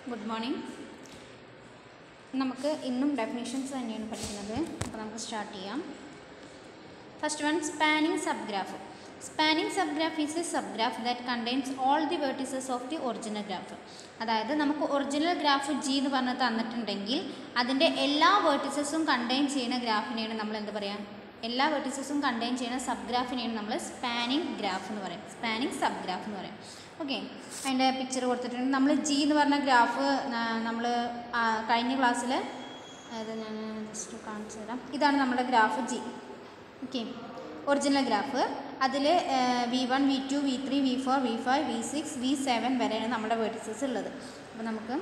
Good morning നമുക്ക് ഇന്നും definitions തന്നെയാണ് പഠിക്കുന്നത് അപ്പോൾ നമുക്ക് സ്റ്റാർട്ട് ചെയ്യാം first one spanning subgraph spanning subgraph is a subgraph that contains all the vertices of the original graph അതായത് നമുക്ക് ഒറിജിനൽ ഗ്രാഫ് ജി എന്ന് പറഞ്ഞ് തന്നിട്ടുണ്ടെങ്കിൽ അതിൻ്റെ എല്ലാ വേർട്ടിസസും കണ്ടെയ്ൻ ചെയ്യുന്ന ഗ്രാഫിനെയാണ് നമ്മൾ എന്ത് പറയുക എല്ലാ വേർട്ടിസസും കണ്ടെയ്ൻ ചെയ്യുന്ന സബ് ഗ്രാഫിനെയാണ് നമ്മൾ സ്പാനിങ് ഗ്രാഫ് എന്ന് പറയും സ്പാനിങ് സബ് ഗ്രാഫ് എന്ന് പറയും ഓക്കെ അതിൻ്റെ പിക്ചർ കൊടുത്തിട്ടുണ്ട് നമ്മൾ ജി എന്ന് പറഞ്ഞ ഗ്രാഫ് നമ്മൾ കഴിഞ്ഞ ക്ലാസ്സിൽ അത് ഞാൻ ജസ്റ്റ് കാണിച്ചു തരാം ഇതാണ് നമ്മുടെ graph G okay original graph അതിൽ V one V two V three V four V five V six V seven വരെയാണ് നമ്മുടെ വേർട്ടിസസ് ഉള്ളത് അപ്പോൾ നമുക്ക്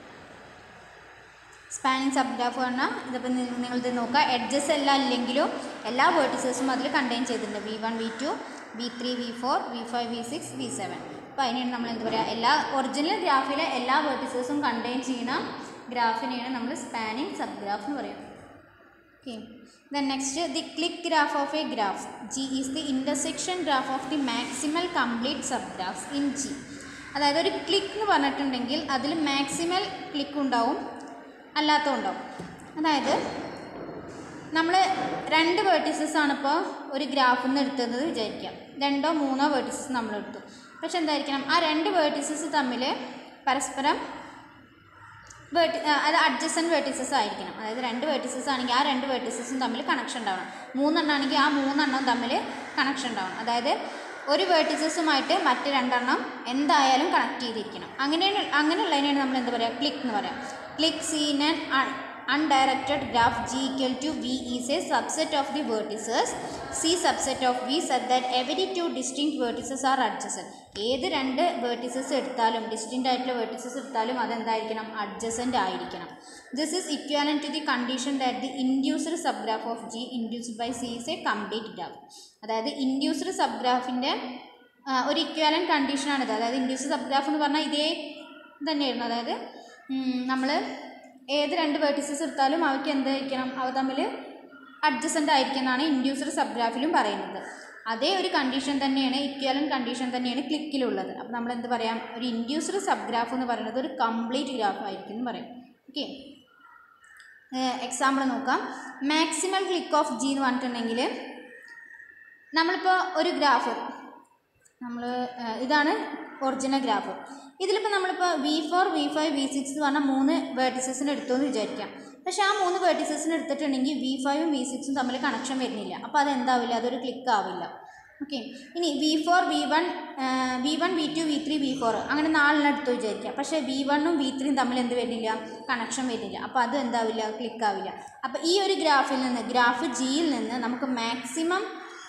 സ്പാനിങ് സബ് ഗ്രാഫ് പറഞ്ഞാൽ ഇതിപ്പോൾ നിങ്ങളിത് നോക്കുക എഡ്ജസ് എല്ലാം ഇല്ലെങ്കിലും എല്ലാ വേർട്ടിസസും അതിൽ കണ്ടെയ്ൻ ചെയ്തിട്ടുണ്ട് V one V two V three V four V five V six V seven അപ്പോൾ അതിനാണ് നമ്മൾ എന്ത് പറയുക എല്ലാ ഒറിജിനൽ ഗ്രാഫിലെ എല്ലാ വേർട്ടിസസും കണ്ടെയ്ൻ ചെയ്യുന്ന ഗ്രാഫിനെയാണ് നമ്മൾ സ്പാനിങ് സബ് ഗ്രാഫ് എന്ന് പറയുക Okay. Then next, the click graph of a graph. G is the intersection graph of the maximal complete subgraphs in G. അതായത് ഒരു ക്ലിക്ക് എന്ന് പറഞ്ഞിട്ടുണ്ടെങ്കിൽ അതിൽ മാക്സിമൽ ക്ലിക്ക് ഉണ്ടാവും അല്ലാത്ത ഉണ്ടാവും അതായത് നമ്മൾ രണ്ട് വേർട്ടിസസ് ആണ് ഇപ്പോൾ ഒരു ഗ്രാഫിൽ നിന്ന് എടുത്തത് വിചാരിക്കാം രണ്ടോ മൂന്നോ വേർട്ടിസസ് നമ്മൾ എടുത്തു പക്ഷെ എന്തായിരിക്കണം ആ രണ്ട് വേർട്ടിസസ് തമ്മിൽ പരസ്പരം വേർട്ടി അത് അഡ്ജസ്റ്റൻറ്റ് വേർട്ടിസസ് ആയിരിക്കണം അതായത് രണ്ട് വേർട്ടിസസ് ആണെങ്കിൽ ആ രണ്ട് വേർട്ടിസസും തമ്മിൽ കണക്ഷൻ ഉണ്ടാവണം മൂന്നെണ്ണം ആണെങ്കിൽ ആ മൂന്നെണ്ണവും തമ്മിൽ കണക്ഷൻ ഉണ്ടാവണം അതായത് ഒരു വേർട്ടിസസുമായിട്ട് മറ്റ് രണ്ടെണ്ണം എന്തായാലും കണക്ട് ചെയ്തിരിക്കണം അങ്ങനെയാണ് അങ്ങനെയുള്ളതിനെയാണ് നമ്മൾ എന്താ പറയുക ക്ലിക്ക് എന്ന് പറയാം clique seen and undirected graph G equal to V is a subset of the vertices C subset of V such that every two distinct vertices are adjacent ഏത് രണ്ട് വേർട്ടിസസ് എടുത്താലും ഡിസ്റ്റിങ് ആയിട്ടുള്ള വേർട്ടിസസ് എടുത്താലും അതെന്തായിരിക്കണം adjacent ആയിരിക്കണം this is equivalent to the condition that the induced subgraph of G induced by C is a complete graph അതായത് induced സബ് ഗ്രാഫിൻ്റെ ഒരു ഇക്വാലൻ കണ്ടീഷനാണിത് അതായത് ഇൻഡ്യൂസ്ഡ് സബ് ഗ്രാഫ് എന്ന് പറഞ്ഞാൽ ഇതേ തന്നെയായിരുന്നു അതായത് നമ്മൾ ഏത് രണ്ട് വേർട്ടിസസ് എടുത്താലും അവയ്ക്ക് എന്തായിരിക്കണം അവ തമ്മിൽ അഡ്ജസൻ്റ് ആയിരിക്കും എന്നാണ് ഇൻഡ്യൂസർ സബ് ഗ്രാഫിലും പറയുന്നത് അതേ ഒരു കണ്ടീഷൻ തന്നെയാണ് ഇക്വാലൻ കണ്ടീഷൻ തന്നെയാണ് ക്ലിക്കിലുള്ളത് അപ്പോൾ നമ്മൾ എന്ത് പറയാം ഒരു ഇൻഡ്യൂസർ സബ് ഗ്രാഫ് എന്ന് പറയുന്നത് ഒരു കംപ്ലീറ്റ് ഗ്രാഫ് ആയിരിക്കും എന്ന് പറയും ഓക്കെ എക്സാമ്പിൾ നോക്കാം മാക്സിമൽ ക്ലിക്ക് ഓഫ് ജി എന്ന് പറഞ്ഞിട്ടുണ്ടെങ്കിൽ നമ്മളിപ്പോൾ ഒരു ഗ്രാഫ് നമ്മൾ ഇതാണ് ഒറിജിനൽ ഗ്രാഫ് ഇതിലിപ്പോൾ നമ്മളിപ്പോൾ V four V five V six എന്ന് പറഞ്ഞാൽ മൂന്ന് വേർട്ടിസസിന് എടുത്തു എന്ന് വിചാരിക്കാം പക്ഷേ ആ മൂന്ന് വേർട്ടിസസിന് എടുത്തിട്ടുണ്ടെങ്കിൽ വി ഫൈവും വി സിക്സും തമ്മിൽ കണക്ഷൻ വരുന്നില്ല അപ്പോൾ അതെന്താവില്ല അതൊരു ക്ലിക്ക് ആവില്ല ഓക്കെ ഇനി V four V one V one V two V three V four അങ്ങനെ നാലെണ്ണം എടുത്തു വിചാരിക്കാം പക്ഷേ വി വണ്ണും വി ത്രീയും തമ്മിൽ എന്ത് വരുന്നില്ല കണക്ഷൻ വരുന്നില്ല അപ്പോൾ അത് എന്താവില്ല ക്ലിക്ക് ആവില്ല അപ്പോൾ ഈ ഒരു ഗ്രാഫിൽ നിന്ന് ഗ്രാഫ് ജിയിൽ നിന്ന് നമുക്ക് മാക്സിമം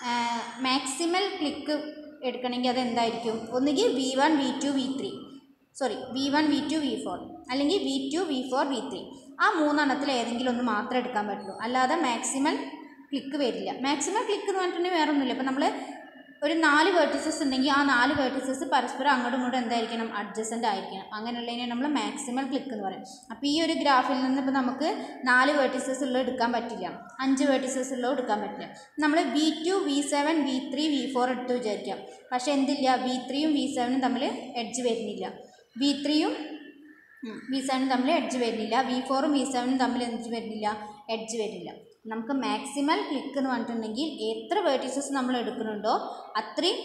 മാക്സിമൽ ക്ലിക്ക് എടുക്കണമെങ്കിൽ അത് എന്തായിരിക്കും ഒന്നുകിൽ V one V two V three sorry V one V two V four അല്ലെങ്കിൽ V two V four V three ആ മൂന്നെണ്ണത്തിൽ ഏതെങ്കിലും ഒന്ന് മാത്രമേ എടുക്കാൻ പറ്റുള്ളൂ അല്ലാതെ മാക്സിമൽ ക്ലിക്ക് വരില്ല മാക്സിമം ക്ലിക്ക് എന്ന് പറഞ്ഞിട്ടുണ്ടെങ്കിൽ വേറെ ഒന്നുമില്ല ഇപ്പോൾ നമ്മൾ ഒരു നാല് വേർട്ടിസസ് ഉണ്ടെങ്കിൽ ആ നാല് വേർട്ടിസസ് പരസ്പരം അങ്ങോട്ടും ഇങ്ങോട്ടും എന്തായിരിക്കണം അഡ്ജസ്റ്റൻ്റ് ആയിരിക്കണം അങ്ങനെയുള്ളതിനെ നമ്മൾ മാക്സിമൽ ക്ലിക്ക് എന്ന് പറയും അപ്പോൾ ഈ ഒരു ഗ്രാഫിൽ നിന്ന് ഇപ്പോൾ നമുക്ക് നാല് വേർട്ടിസസ് ഉള്ളത് എടുക്കാൻ പറ്റില്ല അഞ്ച് വേർട്ടിസസ് ഉള്ളത് എടുക്കാൻ പറ്റില്ല നമ്മൾ V two V seven V three V four എടുത്ത് വിചാരിക്കാം പക്ഷേ എന്തില്ല വി ത്രീയും വി സെവനും തമ്മിൽ എഡ്ജ് വരുന്നില്ല വി ത്രീയും വി സെവനും തമ്മിൽ എഡ്ജ് വരുന്നില്ല വി ഫോറും വി സെവനും തമ്മിൽ എഡ്ജ് വരുന്നില്ല എഡ്ജ് വരില്ല നമുക്ക് മാക്സിമൽ ക്ലിക്ക് എന്ന് പറഞ്ഞിട്ടുണ്ടെങ്കിൽ എത്ര വേർട്ടീസസ് നമ്മൾ എടുക്കുന്നുണ്ടോ അത്രയും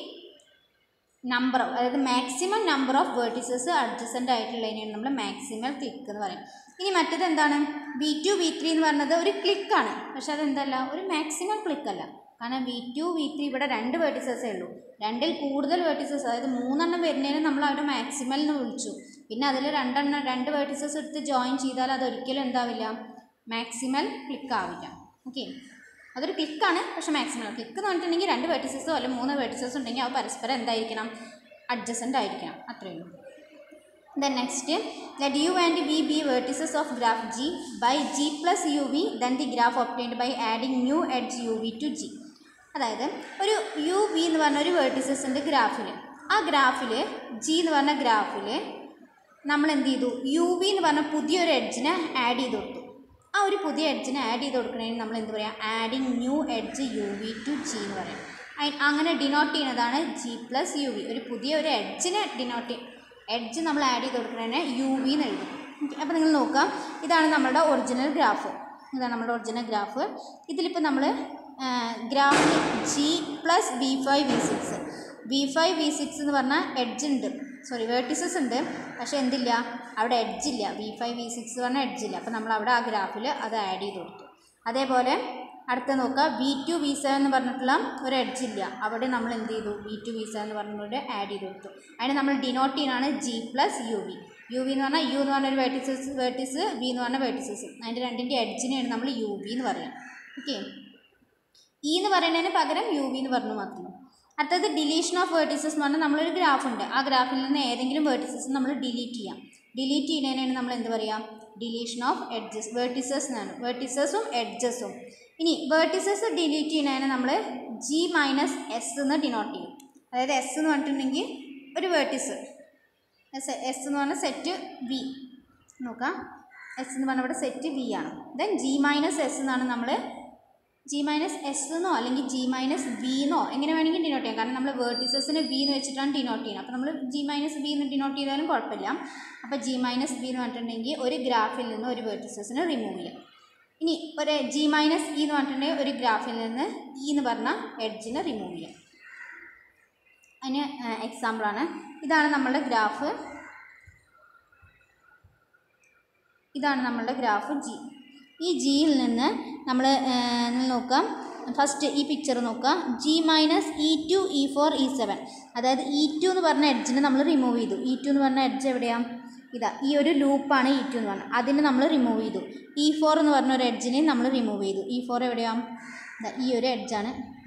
നമ്പർ അതായത് maximum number of vertices adjacent ആയിട്ടുള്ളതിനെയാണ് നമ്മൾ മാക്സിമൽ ക്ലിക്ക് എന്ന് പറയും ഇനി മറ്റത് എന്താണ് വി ടു വി ത്രീ എന്ന് പറയുന്നത് ഒരു ക്ലിക്കാണ് പക്ഷെ അതെന്തല്ല ഒരു മാക്സിമം ക്ലിക്ക് അല്ല കാരണം വി ടു വി ത്രീ ഇവിടെ രണ്ട് വേർട്ടിസസേ ഉള്ളൂ രണ്ടിൽ കൂടുതൽ വേർട്ടിസസ് അതായത് മൂന്നെണ്ണം വരുന്നതിന് നമ്മൾ അവിടെ മാക്സിമൽ എന്ന് വിളിച്ചു പിന്നെ അതിൽ രണ്ടെണ്ണം രണ്ട് വേർട്ടിസസ് എടുത്ത് ജോയിൻ ചെയ്താൽ അത് ഒരിക്കലും എന്താവില്ല മാക്സിമൽ ക്ലിക്ക് ആവില്ല ഓക്കെ അതൊരു ക്ലിക്കാണ് പക്ഷേ മാക്സിമൽ ക്ലിക്ക് എന്ന് പറഞ്ഞിട്ടുണ്ടെങ്കിൽ രണ്ട് വേർട്ടിസസോ അല്ലെങ്കിൽ മൂന്ന് വേർട്ടിസസോ ഉണ്ടെങ്കിൽ അത് പരസ്പരം എന്തായിരിക്കണം അഡ്ജസ്റ്റൻ്റ് ആയിരിക്കണം അത്രയേ ഉള്ളൂ Then next, let u and v be vertices of graph G by G plus uv, then the graph obtained by adding new edge uv to G. അതായത് ഒരു യു വി എന്ന് പറഞ്ഞ ഒരു വേർട്ടിസസ് ഉണ്ട് ഗ്രാഫിൽ ആ ഗ്രാഫിൽ ജി എന്ന് പറഞ്ഞ ഗ്രാഫിൽ നമ്മൾ എന്ത് ചെയ്തു യു വി എന്ന് പറഞ്ഞ പുതിയൊരു എഡ്ജിനെ ആഡ് ചെയ്ത് കൊടുത്തു ആ ഒരു പുതിയ എഡ്ജിനെ ആഡ് ചെയ്ത് കൊടുക്കണമെങ്കിൽ നമ്മൾ എന്ത് പറയാം adding new edge U V to G എന്ന് പറയാം അയ്- അങ്ങനെ ഡിനോട്ട് ചെയ്യുന്നതാണ് ജി പ്ലസ് യു വി ഒരു പുതിയ ഒരു എഡ്ജിനെ ഡിനോട്ട് എഡ്ജ് നമ്മൾ ആഡ് ചെയ്ത് കൊടുക്കുന്നതിന് യു വി എന്ന് എഴുതും ഓക്കെ അപ്പോൾ നിങ്ങൾ നോക്കാം ഇതാണ് നമ്മുടെ ഒറിജിനൽ ഗ്രാഫ് ഇതാണ് നമ്മുടെ ഒറിജിനൽ ഗ്രാഫ് ഇതിലിപ്പോൾ നമ്മൾ graph G plus V five V six V five V six എന്ന് പറഞ്ഞാൽ എഡ്ജ് ഉണ്ട് സോറി വേർട്ടിസസ് ഉണ്ട് പക്ഷേ എന്തില്ല അവിടെ എഡ്ജ് ഇല്ല വി ഫൈവ് വി സിക്സ് പറഞ്ഞാൽ എഡ്ജ് ഇല്ല അപ്പോൾ നമ്മൾ അവിടെ ആ ഗ്രാഫിൽ അത് ആഡ് ചെയ്ത് കൊടുത്തു അതേപോലെ അടുത്ത നോക്കുക വി ടു വി സെവൻ എന്ന് പറഞ്ഞിട്ടുള്ള ഒരു എഡ്ജ് ഇല്ല അവിടെ നമ്മൾ എന്ത് ചെയ്തു വി ടു വി സെവൻ എന്ന് പറഞ്ഞുകൊണ്ട് ആഡ് ചെയ്ത് കൊടുത്തു അതിന് നമ്മൾ ഡിനോട്ട് ചെയ്യുന്നതാണ് G plus U V U V എന്ന് പറഞ്ഞാൽ യു എന്ന് പറഞ്ഞൊരു വേർട്ടിസസ് വേർട്ടിസ് വി എന്ന് പറഞ്ഞ വേർട്ടിസസ് അതിൻ്റെ രണ്ടിൻ്റെ എഡ്ജിനെയാണ് നമ്മൾ യു വി എന്ന് പറയുക ഓക്കെ ഇ എന്ന് പറയുന്നതിന് പകരം യു വി എന്ന് പറഞ്ഞു മാത്രം അടുത്തത് ഡിലീഷൻ ഓഫ് വേർട്ടിസസ് എന്ന് പറഞ്ഞാൽ നമ്മളൊരു ഗ്രാഫ് ഉണ്ട് ആ ഗ്രാഫിൽ നിന്ന് ഏതെങ്കിലും വേർട്ടിസസ് നമ്മൾ ഡിലീറ്റ് ചെയ്യാം ഡിലീറ്റ് ചെയ്യുന്നതിനാണ് നമ്മൾ എന്ത് പറയാം ഡിലീഷൻ ഓഫ് എഡ്ജസ് വേർട്ടിസസ് എന്നാണ് വേർട്ടിസസും എഡ്ജസും ഇനി വേർട്ടിസസ് ഡിലീറ്റ് ചെയ്യുന്നതിന് നമ്മൾ ജി മൈനസ് എസ് എന്ന് ഡിനോട്ട് ചെയ്യും അതായത് എസ് എന്ന് പറഞ്ഞിട്ടുണ്ടെങ്കിൽ ഒരു വേർട്ടിസ് എസ് എസ് എന്ന് പറഞ്ഞാൽ സെറ്റ് വി നോക്കാം എസ് എന്ന് പറഞ്ഞാൽ ഇവിടെ സെറ്റ് വി ആണ് ദെൻ ജി മൈനസ് എസ് എന്നാണ് നമ്മൾ ജി മൈനസ് എസ് എന്നോ അല്ലെങ്കിൽ ജി മൈനസ് വി എന്നോ എങ്ങനെ വേണമെങ്കിൽ ഡിനോട്ട് ചെയ്യാം കാരണം നമ്മൾ വേർട്ടിസസിന് വി എന്ന് വെച്ചിട്ടാണ് ഡിനോട്ട് ചെയ്യുന്നത് അപ്പോൾ നമ്മൾ ജി മൈനസ് വി എന്ന് ഡിനോട്ട് ചെയ്താലും കുഴപ്പമില്ല അപ്പോൾ ജി മൈനസ് വി എന്ന് പറഞ്ഞിട്ടുണ്ടെങ്കിൽ ഒരു ഗ്രാഫിൽ നിന്ന് ഒരു വേർട്ടിസസിന് റിമൂവ് ചെയ്യാം ഇനി ഒരു ജി മൈനസ് ഇ എന്ന് പറഞ്ഞിട്ടുണ്ടെങ്കിൽ ഒരു ഗ്രാഫിൽ നിന്ന് ഇ എന്ന് പറഞ്ഞ എഡ്ജിനെ റിമൂവ് ചെയ്യാം അതിന് എക്സാമ്പിളാണ് ഇതാണ് നമ്മളുടെ ഗ്രാഫ് ഇതാണ് നമ്മളുടെ ഗ്രാഫ് ജി ഈ ജിയിൽ നിന്ന് നമ്മൾ നോക്കാം ഫസ്റ്റ് ഈ പിക്ചർ നോക്കാം G minus E two E four E seven അതായത് ഇ ടു എന്ന് പറഞ്ഞ എഡ്ജിനെ നമ്മൾ റിമൂവ് ചെയ്തു ഇ ടു എന്ന് പറഞ്ഞ എഡ്ജ് എവിടെയാണ് ഇതാ ഈ ഒരു ലൂപ്പാണ് ഇ ടു എന്ന് പറഞ്ഞത് അതിന് നമ്മൾ റിമൂവ് ചെയ്തു ഇ ഫോർ എന്ന് പറഞ്ഞ ഒരു എഡ്ജിനെ നമ്മൾ റിമൂവ് ചെയ്തു ഇ ഫോർ എവിടെയാണ് ഇതാ ഈ ഒരു എഡ്ജാണ്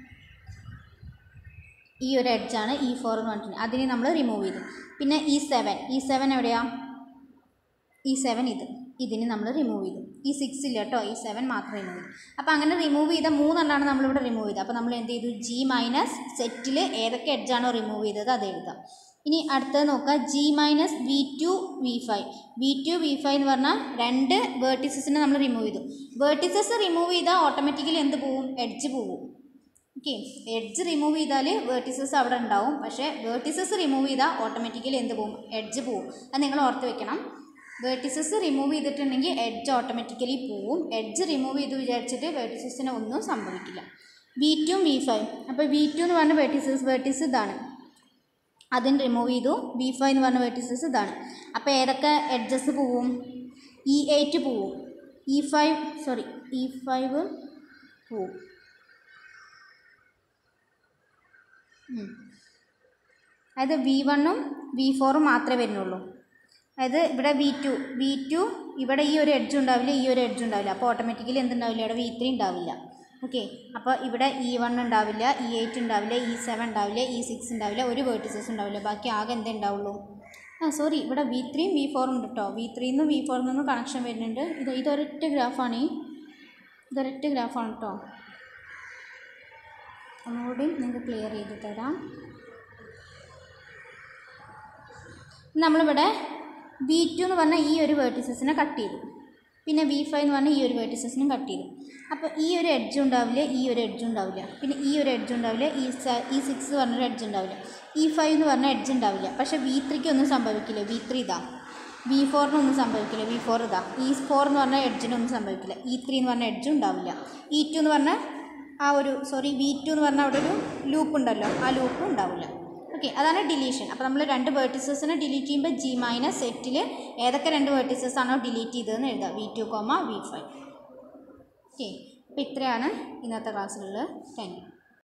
ഈ ഒരു എഡ്ജാണ് ഇ ഫോർ എന്ന് പറഞ്ഞിട്ടുണ്ട് അതിനെ നമ്മൾ റിമൂവ് ചെയ്തു പിന്നെ ഇ സെവൻ ഇ സെവൻ എവിടെയാണ് ഇ സെവൻ ഇത് ഇതിന് നമ്മൾ റിമൂവ് ചെയ്തു ഈ സിക്സ് ഇല്ല കേട്ടോ ഈ സെവൻ മാത്രം റിമൂവ് ചെയ്തു അപ്പോൾ അങ്ങനെ റിമൂവ് ചെയ്ത മൂന്നെണ്ണമാണ് നമ്മളിവിടെ റിമൂവ് ചെയ്തത് അപ്പോൾ നമ്മൾ എന്ത് ചെയ്തു ജി മൈനസ് സെറ്റിൽ ഏതൊക്കെ എഡ്ജാണോ റിമൂവ് ചെയ്തത് അത് എഴുതാം ഇനി അടുത്തത് നോക്കുക G minus V two V five V two V five എന്ന് പറഞ്ഞാൽ രണ്ട് വേർട്ടിസസിനെ നമ്മൾ റിമൂവ് ചെയ്തു വേർട്ടിസസ് റിമൂവ് ചെയ്താൽ ഓട്ടോമാറ്റിക്കലി എന്ത് പോവും എഡ്ജ് പോവും ഓക്കെ എഡ്ജ് റിമൂവ് ചെയ്താൽ വേർട്ടിസസ് അവിടെ ഉണ്ടാവും പക്ഷേ വേർട്ടിസസ് റിമൂവ് ചെയ്താൽ ഓട്ടോമാറ്റിക്കലി എന്ത് പോവും എഡ്ജ് പോവും അത് നിങ്ങൾ ഓർത്ത് വെക്കണം വേർട്ടിസസ് റിമൂവ് ചെയ്തിട്ടുണ്ടെങ്കിൽ എഡ്ജ് ഓട്ടോമാറ്റിക്കലി പോവും എഡ്ജ് റിമൂവ് ചെയ്ത് വിചാരിച്ചിട്ട് വേർട്ടിസസിന് ഒന്നും സംഭവിക്കില്ല വി ടും വി ഫൈവ് അപ്പോൾ വി ടു എന്ന് പറഞ്ഞ വേർട്ടിസസ് വേർട്ടിസ് ഇതാണ് അതിന് റിമൂവ് ചെയ്തു വി ഫൈവ് എന്ന് പറഞ്ഞ വേർട്ടിസസ് ഇതാണ് അപ്പോൾ ഏതൊക്കെ എഡ്ജസ് പോവും ഇ എയ്റ്റ് പോവും E five sorry E five പോവും ഉം. അതായത് വി വണ്ണും വി ഫോറും മാത്രമേ വരുന്നുള്ളൂ അതായത് ഇവിടെ വി ടു വി ടു ഇവിടെ ഈ ഒരു എഡ്ജ് ഉണ്ടാവില്ല ഈ ഒരു എഡ്ജ് ഉണ്ടാവില്ല അപ്പോൾ ഓട്ടോമാറ്റിക്കലി എന്തുണ്ടാവില്ല ഇവിടെ വി ത്രീ ഉണ്ടാവില്ല ഓക്കെ അപ്പോൾ ഇവിടെ ഇ വൺ ഉണ്ടാവില്ല ഇ എയ്റ്റ് ഉണ്ടാവില്ല ഇ സെവൻ ഉണ്ടാവില്ല ഇ സിക്സ് ഉണ്ടാവില്ല ഒരു വേർട്ടിസസ് ഉണ്ടാവില്ല ബാക്കി ആകെ എന്തേ ഉണ്ടാവുള്ളൂ ആ സോറി ഇവിടെ വി ത്രീയും വി ഫോറും ഉണ്ട് കേട്ടോ വി ത്രീയിൽ നിന്നും വി ഫോറിൽ നിന്നും കണക്ഷൻ വരുന്നുണ്ട് ഇത് ഇതൊരൊറ്റ ഗ്രാഫാണ് ഈ ഇതൊരൊറ്റ ഗ്രാഫാണ് കേട്ടോ ഒന്നുകൂടി നിങ്ങൾക്ക് ക്ലിയർ ചെയ്ത് തരാം നമ്മളിവിടെ വി ടു എന്ന് പറഞ്ഞാൽ ഈ ഒരു വേർട്ടിസസിനെ കട്ട് ചെയ്തു പിന്നെ വി ഫൈവ് എന്ന് പറഞ്ഞാൽ ഈ ഒരു വേർട്ടിസസിനും കട്ട് ചെയ്തു അപ്പോൾ ഈ ഒരു എഡ്ജ് ഉണ്ടാവില്ല ഈ ഒരു എഡ്ജ് ഉണ്ടാവില്ല പിന്നെ ഈ ഒരു എഡ്ജ് ഉണ്ടാവില്ല ഈ സ- ഈ സിക്സ് പറഞ്ഞൊരു എഡ്ജ് ഉണ്ടാവില്ല ഈ ഫൈവ് എന്ന് പറഞ്ഞ എഡ്ജ് ഉണ്ടാവില്ല പക്ഷേ വി ത്രീക്ക് ഒന്നും സംഭവിക്കില്ല വി ത്രീ ഇതാ വി ഫോറിനൊന്നും സംഭവിക്കില്ല വി ഫോർ ഇതാ ഈ ഫോർ എന്ന് പറഞ്ഞ എഡ്ജിനൊന്നും സംഭവിക്കില്ല ഇ ത്രീ എന്ന് പറഞ്ഞ എഡ്ജും ഉണ്ടാവില്ല ഇ ടു എന്ന് പറഞ്ഞ ആ ഒരു സോറി വി ടു എന്ന് പറഞ്ഞ അവിടെ ഒരു ലൂപ്പ് ഉണ്ടല്ലോ ആ ലൂപ്പ് ഉണ്ടാവില്ല ഓക്കെ അതാണ് ഡിലീഷൻ അപ്പോൾ നമ്മൾ രണ്ട് വേർട്ടിസസിനെ ഡിലീറ്റ് ചെയ്യുമ്പോൾ ജി മൈനസ് സെറ്റിൽ ഏതൊക്കെ രണ്ട് വേർട്ടിസസ് ആണോ ഡിലീറ്റ് ചെയ്തതെന്ന് എഴുതാം V two comma V five okay അപ്പോൾ ഇത്രയാണ് ഇന്നത്തെ ക്ലാസ്സിലുള്ളത് താങ്ക് യു